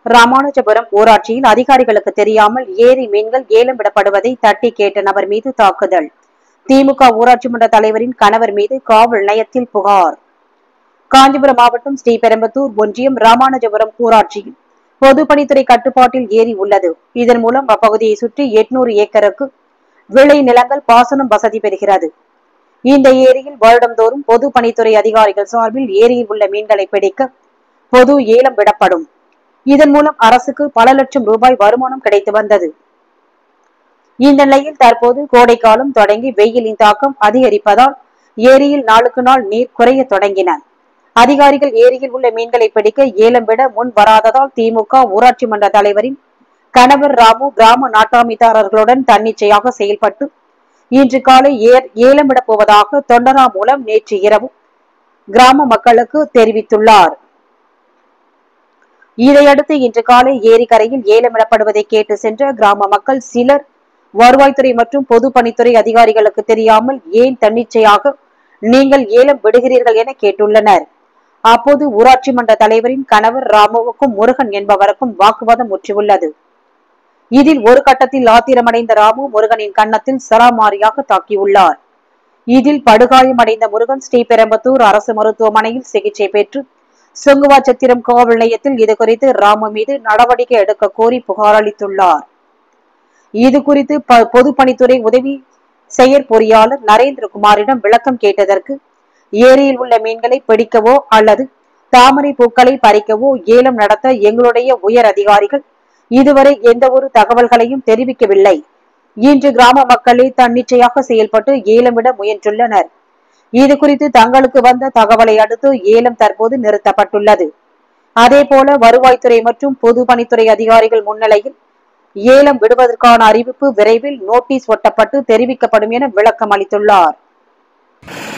ராமானுஜபுரம் ஊராட்சியில் அதிகாரிகளுக்கு தெரியாமல் ஏரி மீன்கள் ஏலம் விடப்படுவதை தட்டி கேட்ட நபர் மீது தாக்குதல் திமுக ஊராட்சி மன்ற தலைவரின் கணவர் மீது காவல் நிலையத்தில் புகார் காஞ்சிபுரம் மாவட்டம் ஸ்ரீபெரும்புத்தூர் ஒன்றியம் ராமானுஜபுரம் ஊராட்சியில் பொதுப்பணித்துறை கட்டுப்பாட்டில் ஏரி உள்ளது இதன் மூலம் அப்பகுதியை சுற்றி எட்நூறு ஏக்கருக்கு விளை நிலங்கள் பாசனம் வசதி பெறுகிறது இந்த ஏரியில் வருடந்தோறும் பொதுப்பணித்துறை அதிகாரிகள் சார்பில் ஏரியில் உள்ள மீன்களை பிடிக்க பொது ஏலம் விடப்படும் இதன் மூலம் அரசுக்கு பல லட்சம் ரூபாய் வருமானம் கிடைத்து வந்தது இந்த நிலையில் தற்போது கோடைக்காலம் தொடங்கி வெயிலின் தாக்கம் அதிகரிப்பதால் ஏரியில் நாளுக்கு நாள் நீர் குறைய தொடங்கின அதிகாரிகள் ஏரியில் உள்ள மீன்களை பிடிக்க ஏலம் விட முன் வராததால் திமுக ஊராட்சி மன்ற தலைவரின் கணவர் ராமு கிராம நாட்டாமிதாரர்களுடன் தன்னிச்சையாக செயல்பட்டு இன்று காலை ஏர் ஏலமிடப் போவதாக தொண்டரா மூலம் நேற்று இரவு கிராம மக்களுக்கு தெரிவித்துள்ளார் இதையடுத்து இன்று காலை ஏரிக்கரையில் ஏலமிடப்படுவதை கேட்டு சென்ற கிராம மக்கள் சிலர் வருவாய்த்துறை மற்றும் பொதுப்பணித்துறை அதிகாரிகளுக்கு தெரியாமல் ஏன் தன்னிச்சையாக நீங்கள் ஏலம் விடுகிறீர்கள் என கேட்டுள்ளனர் அப்போது ஊராட்சி மன்ற தலைவரின் கணவர் ராமுவுக்கும் முருகன் என்பவருக்கும் வாக்குவாதம் முற்றியுள்ளது இதில் ஒரு கட்டத்தில் ஆத்திரமடைந்த ராமு முருகனின் கன்னத்தில் சராமாரியாக தாக்கியுள்ளார் இதில் படுகாயமடைந்த முருகன் ஸ்ரீபெரும்புத்தூர் அரசு மருத்துவமனையில் சிகிச்சை பெற்று சுங்குவாச்சத்திரம் காவல் நிலையத்தில் இதுகுறித்து ராமு மீது நடவடிக்கை எடுக்க கோரி புகார் அளித்துள்ளார் இது குறித்து ப- பொதுப்பணித்துறை உதவி செயற்பொறியாளர் நரேந்திரகுமாரிடம் விளக்கம் கேட்டதற்கு ஏரியில் உள்ள மீன்களை பிடிக்கவோ அல்லது தாமரை பூக்களை பறிக்கவோ ஏலம் நடத்த எங்களுடைய உயர் அதிகாரிகள் இதுவரை எந்த ஒரு தகவல்களையும் தெரிவிக்கவில்லை இன்று கிராம மக்களே தன்னிச்சையாக செயல்பட்டு ஏலமிட முயன்றுள்ளனர் இது குறித்து தங்களுக்கு வந்த தகவலை அடுத்து ஏலம் தற்போது நிறுத்தப்பட்டுள்ளது அதேபோல வருவாய்த்துறை மற்றும் பொதுப்பணித்துறை அதிகாரிகள் முன்னிலையில் ஏலம் விடுவதற்கான அறிவிப்பு விரைவில் நோட்டீஸ் ஒட்டப்பட்டு தெரிவிக்கப்படும் என விளக்கம் அளித்துள்ளார்